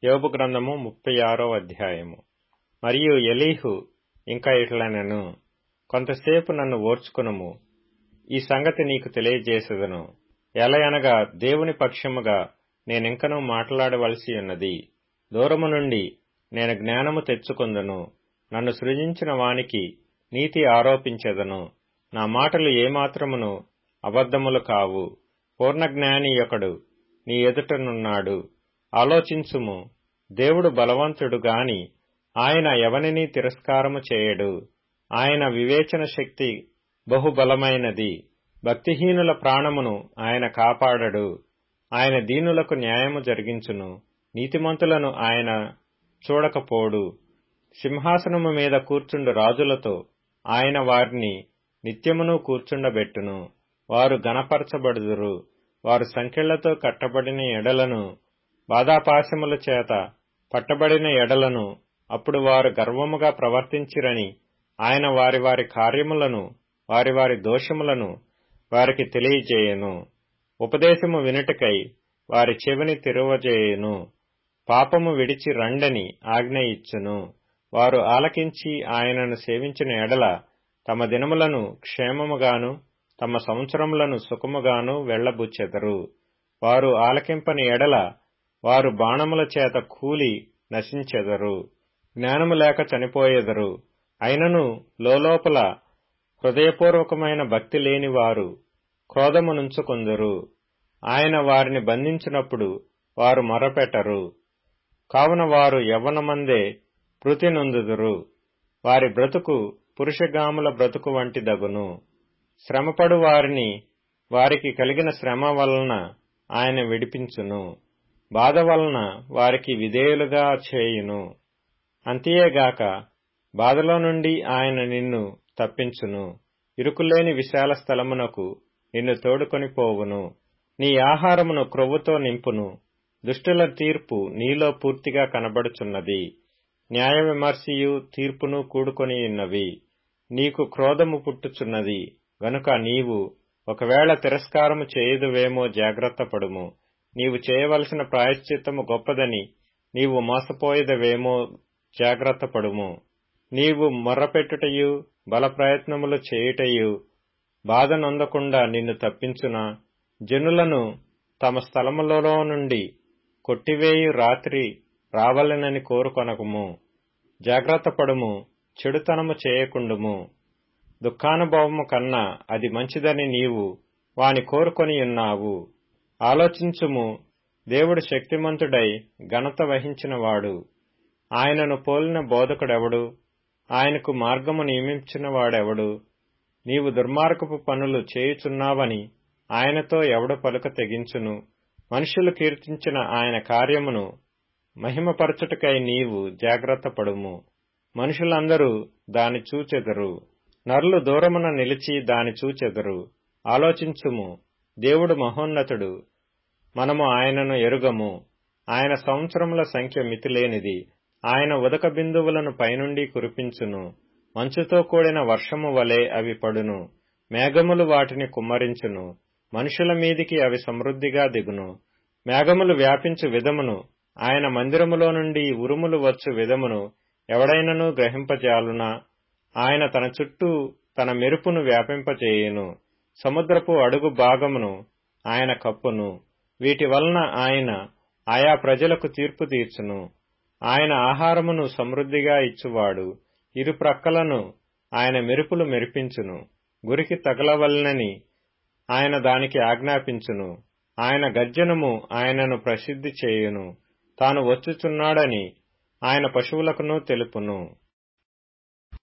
యోబు గ్రంథము ముప్పై ఆరో అధ్యాయము మరియు ఎలీహు ఇంకా ఇట్లనెను కొంతసేపు నన్ను ఓర్చుకునుము ఈ సంగతి నీకు తెలియజేసేదను ఎలయనగా దేవుని పక్షముగా నేనింకనూ మాట్లాడవలసి ఉన్నది దూరము నుండి నేను జ్ఞానము తెచ్చుకుందును నన్ను సృజించిన వానికి నీతి ఆరోపించెదను నా మాటలు ఏమాత్రమును అబద్ధములు కావు పూర్ణజ్ఞాని ఒకడు నీ ఎదుటనున్నాడు ఆలోచించుము దేవుడు బలవంతుడు గాని ఆయన ఎవనిని తిరస్కారము చేయడు ఆయన వివేచన శక్తి బహుబలమైనది భక్తిహీనుల ప్రాణమును ఆయన కాపాడడు ఆయన దీనులకు న్యాయము జరిగించును నీతిమంతులను ఆయన చూడకపోడు సింహాసనము మీద కూర్చుండు రాజులతో ఆయన వారిని నిత్యమును కూర్చుండబెట్టును వారు గణపరచబడుదురు వారు సంఖ్యలతో కట్టబడిన ఎడలను బాధాపాశముల చేత పట్టబడిన ఎడలను అప్పుడు వారు గర్వముగా ప్రవర్తించిరని ఆయన వారి వారి కార్యములను వారి వారి దోషములను వారికి తెలియజేయను ఉపదేశము వినుటకై వారి చెవిని తెరువజేయును పాపము విడిచి రండని ఆజ్ఞ ఇచ్చును వారు ఆలకించి ఆయనను సేవించిన ఎడల తమ దినములను క్షేమముగాను తమ సంవత్సరములను సుఖముగాను వెళ్లబుచ్చెదరు వారు ఆలకింపని ఎడల వారు బాణముల చేత కూలి నశించెదరు జ్ఞానము లేక చనిపోయెదరు అయినను లోలోపల హృదయపూర్వకమైన భక్తి లేని వారు క్రోధమునుంచుకొందురు ఆయన వారిని బంధించినప్పుడు వారు మొరపెట్టరు కావున వారు యవ్వనమందే పృతి నొందుదురు వారి బ్రతుకు పురుషగాముల బ్రతుకు వంటి దగును శ్రమపడు వారిని వారికి కలిగిన శ్రమ వలన ఆయన విడిపించును బాధ వలన వారికి విధేయులుగా చేయును అంతేగాక బాధలో నుండి ఆయన నిన్ను తప్పించును ఇరుకులేని విశాల స్థలమునకు నిన్ను తోడుకొని పోవును నీ ఆహారమును క్రొవ్వుతో నింపును దుష్టుల తీర్పు నీలో పూర్తిగా కనబడుచున్నది న్యాయ విమర్శయు తీర్పును కూడుకొని ఉన్నవి నీకు క్రోధము పుట్టుచున్నది గనుక నీవు ఒకవేళ తిరస్కారము చేయుదువేమో జాగ్రత్త పడుము నీవు చేయవలసిన ప్రాయశ్చిత్తము గొప్పదని నీవు మోసపోయేదవేమో జాగ్రత్త పడుము నీవు మొర్రపెట్టుటయు బల ప్రయత్నములు చేయుటయు బాధ నొందకుండా నిన్ను తప్పించునా జనులను తమ స్థలములలో నుండి కొట్టివేయు రాత్రి రావలెనని కోరుకొనకుము జాగ్రత్త పడుము చెడుతనము చేయకుండుము దుఃఖానుభవము కన్నా అది మంచిదని నీవు వాని కోరుకొని ఉన్నావు ఆలోచించుము దేవుడు శక్తిమంతుడై ఘనత వహించినవాడు ఆయనను పోలిన బోధకుడెవడు ఆయనకు మార్గము నియమించిన వాడెవడు నీవు దుర్మార్గపు పనులు చేయుచున్నావని ఆయనతో ఎవడు పలుక తెగించును మనుషులు కీర్తించిన ఆయన కార్యమును మహిమపరచుటకై నీవు జాగ్రత్త పడుము మనుషులందరూ దాని చూచెదరు నరులు దూరమున నిలిచి దాని చూచెదరు ఆలోచించుము దేవుడు మహోన్నతుడు మనము ఆయనను ఎరుగము ఆయన సంవత్సరముల సంఖ్య మితిలేనిది ఆయన ఉదక బిందువులను పైనుండి కురిపించును మంచుతో కూడిన వర్షము వలె అవి పడును మేఘములు వాటిని కుమ్మరించును మనుషుల మీదికి అవి సమృద్ధిగా దిగును మేఘములు వ్యాపించు విధమును ఆయన మందిరములో నుండి ఉరుములు వచ్చు విధమును ఎవడైనను గ్రహింపజాలునా ఆయన తన చుట్టూ తన మెరుపును వ్యాపింపచేయును సముద్రపు అడుగు భాగమును ఆయన కప్పును వీటి వలన ఆయన ఆయా ప్రజలకు తీర్పు తీర్చును ఆయన ఆహారమును సమృద్ధిగా ఇచ్చువాడు ఇరు ప్రక్కలను ఆయన మెరుపులు మెరిపించును గురికి తగలవలనని ఆయన దానికి ఆజ్ఞాపించును ఆయన గర్జనము ఆయనను ప్రసిద్ధి చేయును తాను వచ్చుచున్నాడని ఆయన పశువులకును తెలుపును